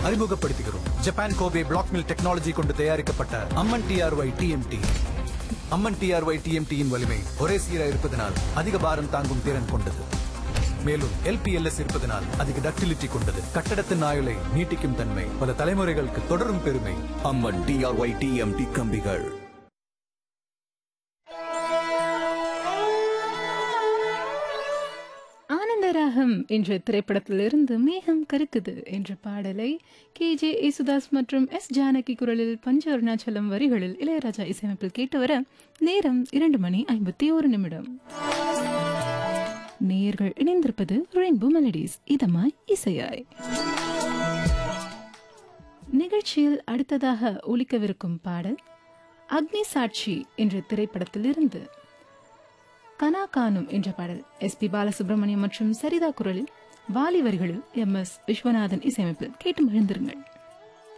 அறிமுகப்படுத்துகிறோம் Japan Kobe black mill technology கொண்டு தயாரிக்கப்பட்ட Amman TRY TMT Amman TRY டிஎம்டியின் வலிமை ஒரே சீரா இருப்பதனால் அதிக பாரம் தாங்கும் திறன் கொண்டது மேலும் எல்பிஎல்எஸ் இருப்பதனால் அதிக டக்டிலிட்டி கொண்டது கட்டடத்தின் ஆயுளை நீட்டிக்கும் தன்மை பல தலைமுறைகளுக்கு தொடரும் பெருமை அம்மன் டிஆர்ஒய் டிஎம்டி கம்பிகள் ஆனந்தராகம் என்ற திரைப்படத்திலிருந்து மேகம் கருக்குது என்ற பாடலை கே ஜே யேசுதாஸ் மற்றும் எஸ் ஜானகி குரலில் பஞ்ச அருணாச்சலம் வரிகளில் இளையராஜா இசையமைப்பில் கேட்டு வர நேரம் இரண்டு மணி ஐம்பத்தி ஒரு நிமிடம் நேயர்கள் இணைந்திருப்பது ரெயின்போ மெலடிஸ் இதமாய் இசையாய் நிகழ்ச்சியில் அடுத்ததாக ஒலிக்கவிருக்கும் பாடல் அக்னி சாட்சி என்ற திரைப்படத்திலிருந்து கனா காணும் என்ற பாடல் எஸ் பி பாலசுப்ரமணியம் மற்றும் சரிதா குரலில் வாலி வரிகளில் எம் எஸ் விஸ்வநாதன் இசையமைப்பில் கேட்டு மகிழ்ந்திருங்கள்